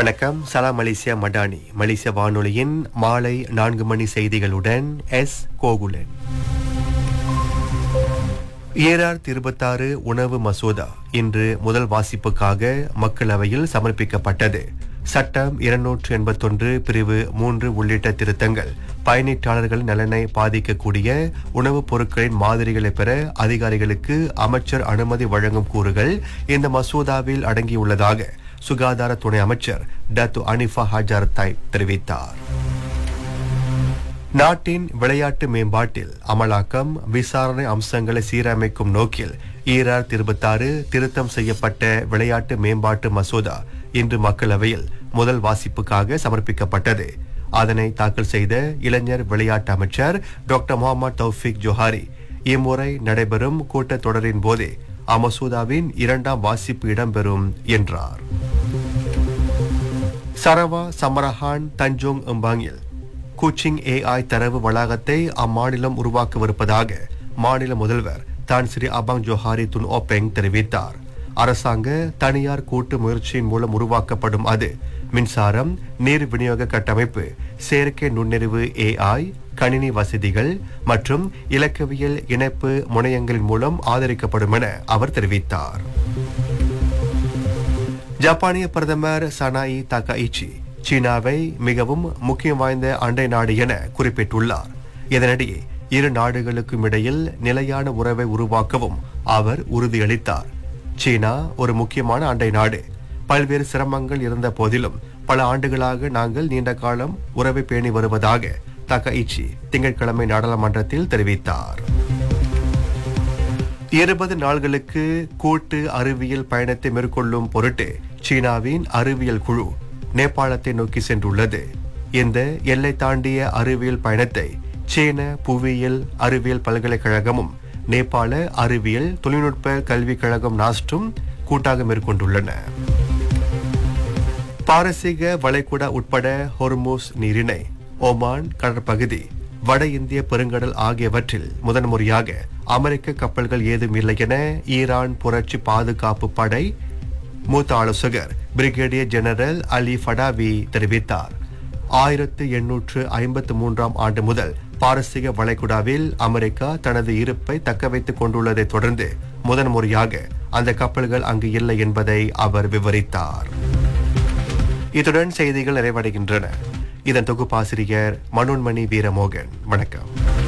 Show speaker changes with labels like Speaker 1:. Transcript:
Speaker 1: வணக்கம் சலாம் மலேசியா மடானி மலேசிய வானொலியின் மாலை நான்கு மணி செய்திகளுடன் எஸ் கோகுலன் ஏஆர் இருபத்தாறு உணவு மசோதா இன்று முதல் வாசிப்புக்காக மக்களவையில் சமர்ப்பிக்கப்பட்டது சட்டம் இருநூற்று எண்பத்தொன்று பிரிவு மூன்று உள்ளிட்ட திருத்தங்கள் பயணீட்டாளர்கள் நலனை பாதிக்கக்கூடிய உணவுப் பொருட்களின் மாதிரிகளை பெற அதிகாரிகளுக்கு அமைச்சர் அனுமதி வழங்கும் கூறுகள் இந்த மசோதாவில் அடங்கியுள்ளதாக சுகாதார துணை அமைச்சர் டத்து அனிஃபா ஹஜார் தாய் தெரிவித்தார் நாட்டின் விளையாட்டு மேம்பாட்டில் அமலாக்கம் விசாரணை அம்சங்களை சீரமைக்கும் நோக்கில் ஈரார் இருபத்தாறு திருத்தம் செய்யப்பட்ட விளையாட்டு மேம்பாட்டு மசோதா இன்று மக்களவையில் முதல் வாசிப்புக்காக சமர்ப்பிக்கப்பட்டது அதனை தாக்கல் செய்த இளைஞர் விளையாட்டு அமைச்சர் டாக்டர் முகமது தௌஃபிக் ஜோஹாரி இம்முறை நடைபெறும் கூட்டத்தொடரின் போதே அமசோதாவின் இரண்டாம் வாசிப்பு இடம்பெறும் என்றார் சரவா சமரஹான் தஞ்சோங் எம்பாங்கில் குச்சிங் ஏஐ தரவு வளாகத்தை அம்மாநிலம் உருவாக்கவிருப்பதாக மாநில முதல்வர் Tan Sri Abang Johari Tun Openg தெரிவித்தார் அரசாங்க தனியார் கூட்டு முயற்சியின் மூலம் உருவாக்கப்படும் அது மின்சாரம் நீர் விநியோக கட்டமைப்பு செயற்கை நுண்ணறிவு ஏஐ கணினி வசதிகள் மற்றும் இலக்கவியல் இணைப்பு முனையங்களின் மூலம் ஆதரிக்கப்படும் என அவர் தெரிவித்தார் ஜப்பானிய பிரதமர் சனாயி தகாயிச்சி சீனாவை மிகவும் முக்கியம் வாய்ந்த அண்டை நாடு என குறிப்பிட்டுள்ளார் இதனிடையே இரு நாடுகளுக்கும் இடையில் நிலையான உறவை உருவாக்கவும் அவர் உறுதியளித்தார் சீனா ஒரு முக்கியமான அண்டை நாடு பல்வேறு சிரமங்கள் இருந்த போதிலும் பல ஆண்டுகளாக நாங்கள் நீண்ட காலம் உறவை பேணி வருவதாக தகாயிச்சி திங்கட்கிழமை நாடாளுமன்றத்தில் தெரிவித்தார் இருபது நாள்களுக்கு கூட்டு அறிவியல் பயணத்தை மேற்கொள்ளும் பொருட்டு சீனாவின் அறிவியல் குழு நேபாளத்தை நோக்கி சென்றுள்ளது இந்த எல்லை தாண்டிய அறிவியல் பயணத்தை சீன புவியியல் அறிவியல் பல்கலைக்கழகமும் நேபாள அறிவியல் தொழில்நுட்ப கல்விக் கழகம் நாஸ்டும் கூட்டாக மேற்கொண்டுள்ளன பாரசீக வளைகுடா உட்பட ஹொர்மூஸ் நீரிணை ஓமான் கடற்பகுதி வட இந்திய பெருங்கடல் ஆகியவற்றில் முதன்முறையாக அமெரிக்க கப்பல்கள் ஏதும் இல்லை என ஈரான் புரட்சி பாதுகாப்பு படை மூத்த ஆலோசகர் பிரிகேடியர் ஜெனரல் அலி ஃபடாவி தெரிவித்தார் ஆயிரத்து எண்ணூற்று ஐம்பத்து மூன்றாம் ஆண்டு முதல் பாரசீக வளைகுடாவில் அமெரிக்கா தனது இருப்பை தக்க வைத்துக் கொண்டுள்ளதைத் தொடர்ந்து முதன்முறையாக அந்த கப்பல்கள் அங்கு இல்லை என்பதை அவர் விவரித்தார் இத்துடன் செய்திகள் நிறைவடைகின்றன இதன் தொகுப்பாசிரியர் மனோன்மணி வீரமோகன் வணக்கம்